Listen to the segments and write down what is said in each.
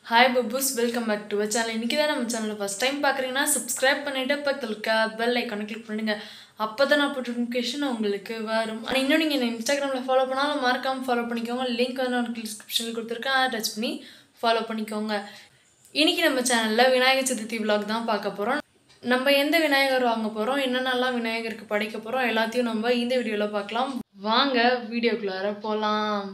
hi பப்புஸ் welcome back to channel இன்றைக்கி தான் நம்ம சேனலை ஃபஸ்ட் டைம் பார்க்குறீங்கன்னா சப்ஸ்கிரைப் பண்ணிவிட்டு பக்கத்தில் இருக்க பெல் ஐக்கானை கிளிக் பண்ணுங்க அப்போ தான் நான் போட்ட நோட்டிஃபிகேஷன் உங்களுக்கு வரும் ஆனால் இன்னும் நீங்கள் என்ன இன்ஸ்டாகிராமில் ஃபாலோ பண்ணாலும் மறக்காமல் ஃபாலோ பண்ணிக்கோங்க லிங்க் வந்து நான் டிஸ்கிரிப்ஷனில் கொடுத்துருக்கேன் அதை டச் பண்ணி ஃபாலோ பண்ணிக்கோங்க இன்றைக்கி நம்ம சேனலில் விநாயகர் சதுர்த்தி விலாக் தான் பார்க்க போகிறோம் நம்ம எந்த விநாயகர் வாங்க போகிறோம் என்னென்னலாம் விநாயகருக்கு படைக்க போகிறோம் எல்லாத்தையும் நம்ம இந்த வீடியோவில் பார்க்கலாம் வாங்க வீடியோக்குள்ளார போகலாம்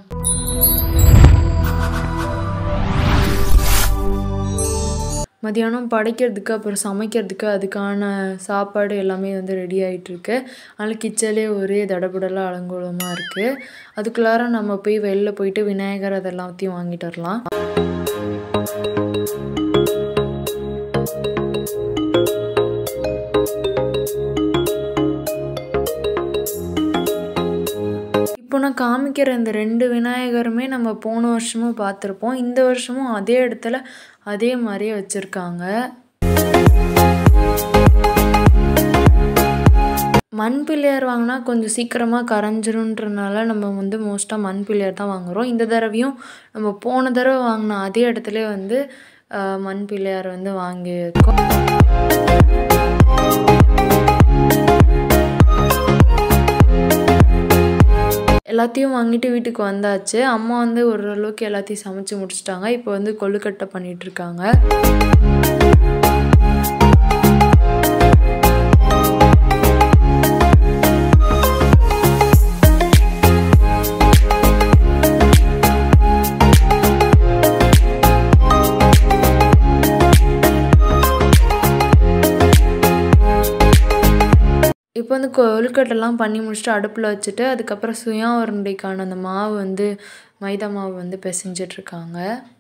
மதியானம் படைக்கிறதுக்கு அப்புறம் சமைக்கிறதுக்கு அதுக்கான சாப்பாடு எல்லாமே வந்து ரெடி ஆகிட்டுருக்கு அதனால் கிச்சன்லேயே ஒரே தடபுடலாக அலங்கோலமாக இருக்குது அதுக்குள்ளார நம்ம போய் வெளில போயிட்டு விநாயகர் அதெல்லாத்தையும் வாங்கிட்டு வரலாம் இப்போ நான் காமிக்கிற இந்த ரெண்டு விநாயகருமே நம்ம போன வருஷமும் பார்த்துருப்போம் இந்த வருஷமும் அதே இடத்துல அதே மாதிரியே வச்சுருக்காங்க மண் பிள்ளையார் வாங்கினா கொஞ்சம் சீக்கிரமாக கரைஞ்சிருன்றனால நம்ம வந்து மோஸ்ட்டாக மண் பிள்ளையார் தான் வாங்குகிறோம் இந்த தடவையும் நம்ம போன தடவை வாங்கின அதே இடத்துல வந்து மண் பிள்ளையார் வந்து வாங்கியிருக்கோம் எல்லாத்தையும் வாங்கிட்டு வீட்டுக்கு வந்தாச்சு அம்மா வந்து ஓரளவுக்கு எல்லாத்தையும் சமைச்சு முடிச்சிட்டாங்க இப்போ வந்து கொழுக்கட்டை பண்ணிட்டு இருக்காங்க இப்போ வந்து கொழுக்கட்டெல்லாம் பண்ணி முடிச்சுட்டு அடுப்பில் வச்சுட்டு அதுக்கப்புறம் சுயா உருண்டைக்கான அந்த மாவு வந்து மைதா மாவு வந்து பிசைஞ்சிட்ருக்காங்க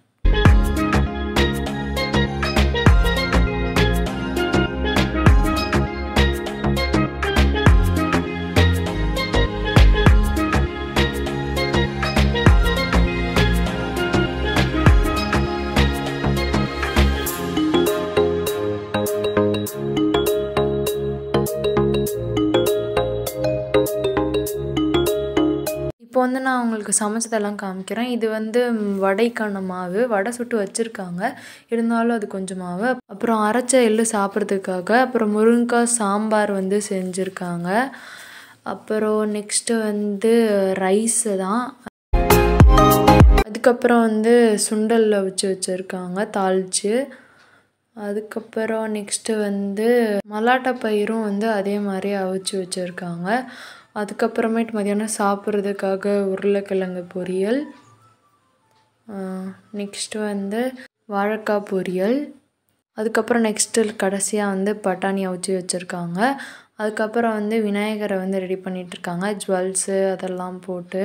இப்போ வந்து நான் உங்களுக்கு சமைச்சதெல்லாம் காமிக்கிறேன் இது வந்து வடைக்கான மாவு வடை சுட்டு வச்சுருக்காங்க இருந்தாலும் அது கொஞ்சம் மாவு அப்புறம் அரைச்ச எள்ளு சாப்பிட்றதுக்காக அப்புறம் முருங்கைக்காய் சாம்பார் வந்து செஞ்சுருக்காங்க அப்புறம் நெக்ஸ்ட்டு வந்து ரைஸு தான் அதுக்கப்புறம் வந்து சுண்டலில் வச்சு வச்சுருக்காங்க தாளித்து அதுக்கப்புறம் நெக்ஸ்ட்டு வந்து மலாட்டை பயிரும் வந்து அதே மாதிரி அவிச்சு வச்சுருக்காங்க அதுக்கப்புறமேட்டு மதியானம் சாப்பிட்றதுக்காக உருளைக்கிழங்கு பொரியல் நெக்ஸ்ட்டு வந்து வாழைக்காய் பொரியல் அதுக்கப்புறம் நெக்ஸ்ட்டு கடைசியாக வந்து பட்டாணி அவிச்சு வச்சுருக்காங்க அதுக்கப்புறம் வந்து விநாயகரை வந்து ரெடி பண்ணிகிட்ருக்காங்க ஜுவல்ஸு அதெல்லாம் போட்டு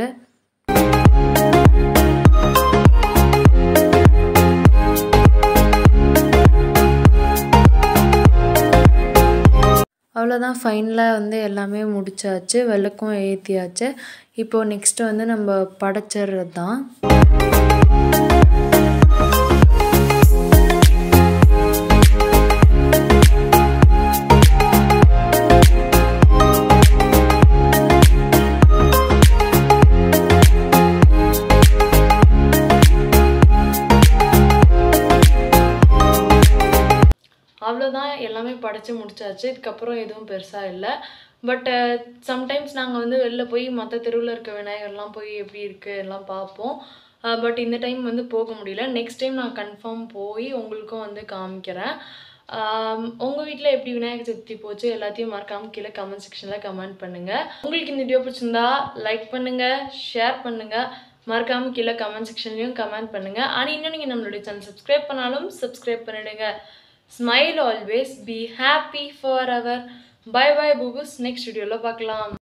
அவ்வளோதான் ஃபைனலாக வந்து எல்லாமே முடிச்சாச்சு விளக்கும் ஏற்றியாச்சு இப்போது நெக்ஸ்ட்டு வந்து நம்ம படைச்சிடுறது தான் அவ்வளோதான் எல்லாமே படைச்சு முடிச்சாச்சு இதுக்கப்புறம் எதுவும் பெருசாக இல்லை பட் சம்டைம்ஸ் நாங்கள் வந்து வெளில போய் மற்ற தெருவில் இருக்க விநாயகர்லாம் போய் எப்படி இருக்குது எல்லாம் பார்ப்போம் பட் இந்த டைம் வந்து போக முடியல நெக்ஸ்ட் டைம் நான் கன்ஃபார்ம் போய் உங்களுக்கும் வந்து காமிக்கிறேன் உங்கள் வீட்டில் எப்படி விநாயகர் சதுர்த்தி போச்சு எல்லாத்தையும் மறக்காமல் கீழே கமெண்ட் செக்ஷனில் கமெண்ட் பண்ணுங்கள் உங்களுக்கு இந்த வீடியோ பிடிச்சிருந்தா லைக் பண்ணுங்கள் ஷேர் பண்ணுங்கள் மறக்காமல் கீழே கமெண்ட் செக்ஷன்லையும் கமெண்ட் பண்ணுங்கள் ஆனால் இன்னும் நீங்கள் நம்மளுடைய சேனல் சப்ஸ்கிரைப் பண்ணாலும் சப்ஸ்கிரைப் பண்ணிவிடுங்க smile always be happy for our bye bye பூபுஸ் நெக்ஸ்ட் வீடியோவில் பார்க்கலாம்